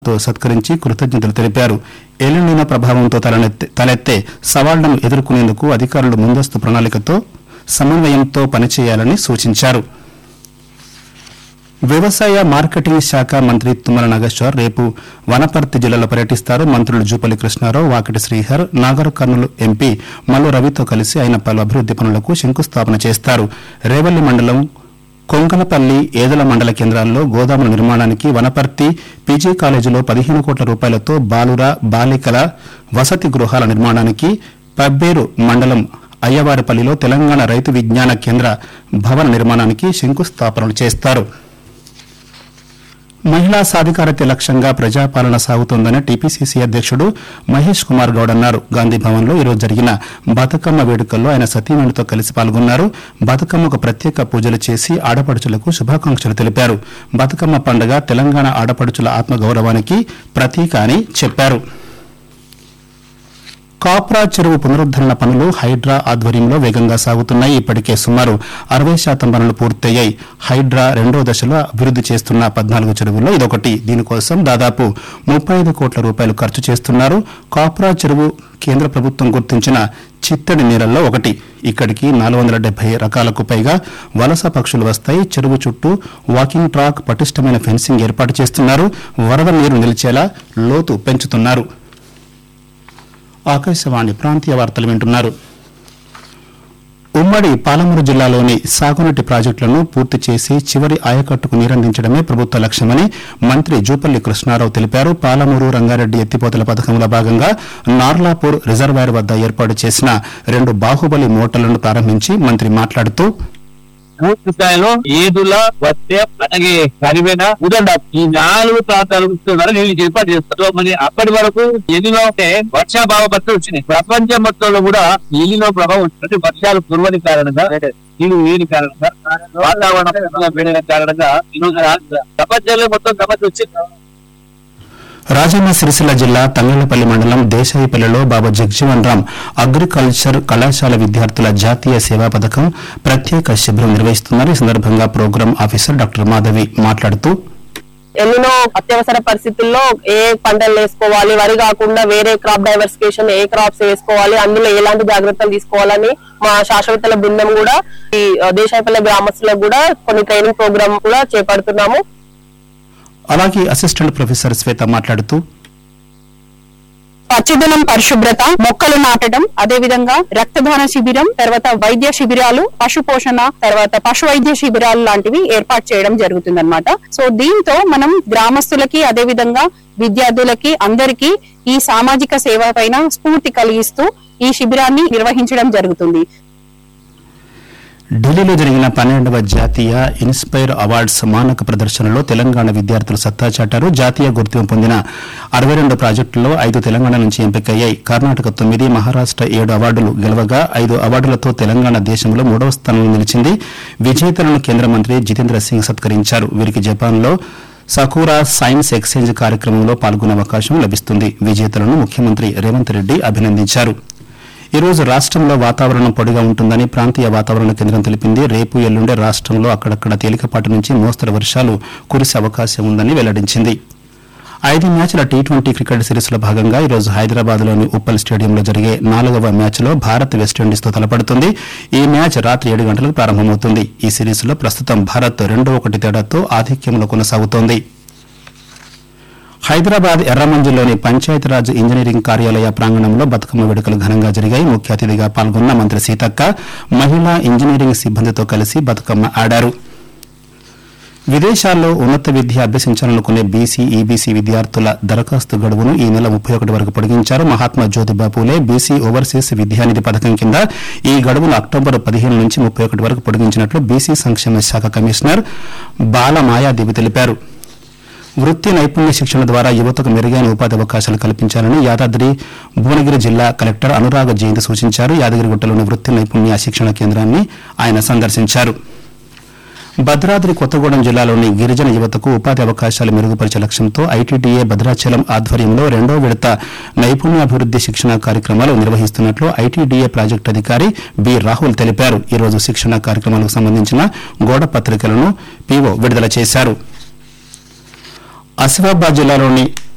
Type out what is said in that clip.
తో సత్కరించి కృతజ్ఞతలు తెలిపారు ఎల్లుండిన ప్రభావంతో తలనెత్తే- తలెత్తే సవాళ్లను ఎదుర్కొనేందుకు అధికారులు ముందస్తు ప్రణాళికతో సమన్వయంతో పనిచేయాలని సూచించారు వ్యవసాయ మార్కెటింగ్ శాఖ మంత్రి తుమ్మల నాగేశ్వర్ రేపు వనపర్తి జిల్లాలో పర్యటిస్తారు మంత్రులు జూపల్లి కృష్ణారావు వాకిటి శ్రీహర్ నాగర్ కర్నూలు ఎంపీ మల్లు రవితో కలిసి ఆయన పలు అభివృద్ది పనులకు శంకుస్థాపన చేస్తారు రేవల్లి మండలం కొంకలపల్లి ఏదల మండల కేంద్రాల్లో గోదాముల నిర్మాణానికి వనపర్తి పీజీ కాలేజీలో పదిహేను కోట్ల రూపాయలతో బాలుర బాలికల వసతి గృహాల నిర్మాణానికి పబ్బేరు మండలం అయ్యవారిపల్లిలో తెలంగాణ రైతు విజ్ఞాన కేంద్ర భవన నిర్మాణానికి శంకుస్థాపనలు చేస్తారు మహిళా సాధికారత లక్ష్యంగా ప్రజాపాలన సాగుతోందని టీపీసీసీ అధ్యక్షుడు మహేష్ కుమార్ గౌడ్ అన్నారు గాంధీ భవన్లో ఈరోజు జరిగిన బతుకమ్మ వేడుకల్లో ఆయన సతీమణితో కలిసి పాల్గొన్నారు బతుకమ్మకు ప్రత్యేక పూజలు చేసి ఆడపడుచులకు శుభాకాంక్షలు తెలిపారు బతుకమ్మ పండుగ తెలంగాణ ఆడపడుచుల ఆత్మగౌరవానికి ప్రతీక అని చెప్పారు కాప్రా చెరువు పునరుద్దరణ పనులు హైడ్రా ఆధ్వర్యంలో వేగంగా సాగుతున్నాయి ఇప్పటికే సుమారు అరవై శాతం పనులు పూర్తయ్యాయి హైడ్రా రెండో దశలో అభివృద్ది చేస్తున్న పద్నాలుగు చెరువుల్లో ఇదొకటి దీనికోసం దాదాపు ముప్పై ఐదు కోట్ల రూపాయలు ఖర్చు చేస్తున్నారు కాప్రా చెరువు కేంద్ర ప్రభుత్వం గుర్తించిన చిత్తడి నీరల్లో ఒకటి ఇక్కడికి నాలుగు వందల డెబ్బై రకాలకు పైగా వలస పక్షులు వస్తాయి చెరువు చుట్టూ వాకింగ్ ట్రాక్ పటిష్టమైన ఫెన్సింగ్ ఏర్పాటు చేస్తున్నారు వరద నీరు నిలిచేలా లోతు పెంచుతున్నారు ఆకాశవాణి ప్రాంతీయ వార్తలు వింటున్నారు ఉమ్మడి పాలమూరు జిల్లాలోని సాగునీటి ప్రాజెక్టులను పూర్తి చేసి చివరి ఆయకట్టుకు నీరందించడమే ప్రభుత్వ లక్ష్యమని మంత్రి జూపల్లి కృష్ణారావు తెలిపారు పాలమూరు రంగారెడ్డి ఎత్తిపోతల పథకంలో భాగంగా నార్లాపూర్ రిజర్వాయర్ వద్ద ఏర్పాటు చేసిన రెండు బాహుబలి మోటార్లను ప్రారంభించి మంత్రి మాట్లాడుతూ పూర్తి స్థాయిలో ఏదుల వత్తే అలాగే కరివేన ఉదండ ఈ నాలుగు ప్రాంతాలకు ద్వారా నీళ్లు ఏర్పాటు చేస్తారు మరి అప్పటి వరకు ఎన్నిలో అంటే వర్షాభావ పత్రం వచ్చినాయి ప్రపంచం మొత్తంలో కూడా ఎన్నిలో ప్రభావం వచ్చినట్టు వర్షాలు కురవని కారణంగా నీళ్లు వేడి కారణంగా వాతావరణం వేడిన కారణంగా ఈరోజు ప్రపంచంలో మొత్తం సమస్య వచ్చింది రాజన్న సిరిసిల్ల జిల్లా తంగళ్లపల్లి మండలం దేశాయిపల్లిలో బాబా జగ్జీవన్ రామ్ అగ్రికల్చర్ కళాశాల విద్యార్థుల జాతీయ సేవా పథకం ప్రత్యేక శిబిరం నిర్వహిస్తున్నారు ఈ సందర్భంగా ప్రోగ్రాం ఆఫీసర్ డాక్టర్ మాధవి మాట్లాడుతూ ఎన్నో అత్యవసర పరిస్థితుల్లో ఏ పంటలు వేసుకోవాలి వరి కాకుండా వేరే క్రాప్ డైవర్సిఫికేషన్ ఏ క్రాప్స్ వేసుకోవాలి అందులో ఎలాంటి జాగ్రత్తలు తీసుకోవాలని మా శాశ్వతల బృందం కూడా ఈ ఆ, దేశాయపల్లి గ్రామస్తులకు కూడా కొన్ని ట్రైనింగ్ ప్రోగ్రామ్ కూడా చేపడుతున్నాము అలాగే అసిస్టెంట్ ప్రొఫెసర్ శ్వేత మాట్లాడుతూ పచ్చదనం పరిశుభ్రత మొక్కలు నాటడం అదే విధంగా రక్తదాన శిబిరం తర్వాత వైద్య శిబిరాలు పశు పోషణ తర్వాత పశు వైద్య శిబిరాలు లాంటివి ఏర్పాటు చేయడం జరుగుతుందన్నమాట సో దీంతో మనం గ్రామస్తులకి అదే విధంగా విద్యార్థులకి అందరికీ ఈ సామాజిక సేవ పైన స్ఫూర్తి కలిగిస్తూ ఈ శిబిరాన్ని నిర్వహించడం జరుగుతుంది ఢిల్లీలో జరిగిన పన్నెండవ జాతీయ ఇన్స్పైర్ అవార్డ్స్ మానక ప్రదర్శనలో తెలంగాణ విద్యార్థులు సత్తా చాటారు జాతీయ గుర్తింపు పొందిన అరవై రెండు ప్రాజెక్టుల్లో ఐదు తెలంగాణ నుంచి ఎంపికయ్యాయి కర్ణాటక తొమ్మిది మహారాష్ట ఏడు అవార్డులు గెలవగా ఐదు అవార్డులతో తెలంగాణ దేశంలో మూడవ స్థానంలో నిలిచింది విజేతలను కేంద్ర మంత్రి జితేంద్ర సింగ్ సత్కరించారు వీరికి జపాన్లో సకూరా సైన్స్ ఎక్స్చేంజ్ కార్యక్రమంలో పాల్గొనే అవకాశం లభిస్తుంది విజేతలను ముఖ్యమంత్రి రేవంత్ రెడ్డి అభినందించారు ఈ రోజు రాష్ట్రంలో వాతావరణం పొడిగా ఉంటుందని ప్రాంతీయ వాతావరణ కేంద్రం తెలిపింది రేపు ఎల్లుండే రాష్ట్రంలో అక్కడక్కడ తేలికపాటి నుంచి మోస్తరు వర్షాలు కురిసే అవకాశం ఉందని వెల్లడించింది ఐదు మ్యాచ్ల టీ ట్వంటీ క్రికెట్ సిరీస్లో భాగంగా ఈరోజు హైదరాబాద్లోని ఉప్పల్ స్టేడియంలో జరిగే నాలుగవ మ్యాచ్లో భారత్ వెస్టిండీస్తో తలపడుతుంది ఈ మ్యాచ్ రాత్రి ఏడు గంటలకు ప్రారంభమవుతుంది ఈ సిరీస్లో ప్రస్తుతం భారత్ రెండో ఒకటి తేడాతో ఆధిక్యంలో కొనసాగుతోంది హైదరాబాద్ ఎర్రమంజిల్లోని పంచాయతీరాజ్ ఇంజనీరింగ్ కార్యాలయ ప్రాంగణంలో బతుకమ్మ వేడుకలు ఘనంగా జరిగాయి ముఖ్య అతిథిగా పాల్గొన్న మంత్రి సీతక్క మహిళా ఇంజనీరింగ్ సిబ్బందితో కలిసి బతుకమ్మ ఆడారు విదేశాల్లో ఉన్నత విద్య అభ్యసించాలనుకునే బీసీ ఈబీసీ విద్యార్థుల దరఖాస్తు గడువును ఈ నెల ముప్పై ఒకటి వరకు పొడిగించారు మహాత్మా జ్యోతిబా పూలే బీసీ ఓవర్సీస్ విద్యానిధి పథకం కింద ఈ గడువును అక్టోబర్ పదిహేను నుంచి ముప్పై ఒకటి వరకు పొడిగించినట్లు బీసీ సంక్షేమ శాఖ కమిషనర్ బాల మాయాదేవి తెలిపారు వృత్తి నైపుణ్య శిక్షణ ద్వారా యువతకు మెరుగైన ఉపాధి అవకాశాలు కల్పించాలని యాదాద్రి భువనగిరి జిల్లా కలెక్టర్ అనురాగ జయంతి సూచించారు యాదగిరిగుట్టలోని వృత్తి నైపుణ్య శిక్షణ కేంద్రాన్ని ఆయన సందర్శించారు భద్రాద్రి కొత్తగూడెం జిల్లాలోని గిరిజన యువతకు ఉపాధి అవకాశాలు మెరుగుపరిచే లక్ష్యంతో ఐటీడీఏ భద్రాచలం ఆధ్వర్యంలో రెండో విడత నైపుణ్యాభివృద్ది శిక్షణ కార్యక్రమాలు నిర్వహిస్తున్నట్లు ఐటీడీఏ ప్రాజెక్టు అధికారి బి రాహుల్ తెలిపారు ఈ రోజు శిక్షణ కార్యక్రమాలకు సంబంధించిన గోడ పత్రికలను పీఓ విడుదల చేశారు ఆసిఫాబాద్ జిల్లాలోని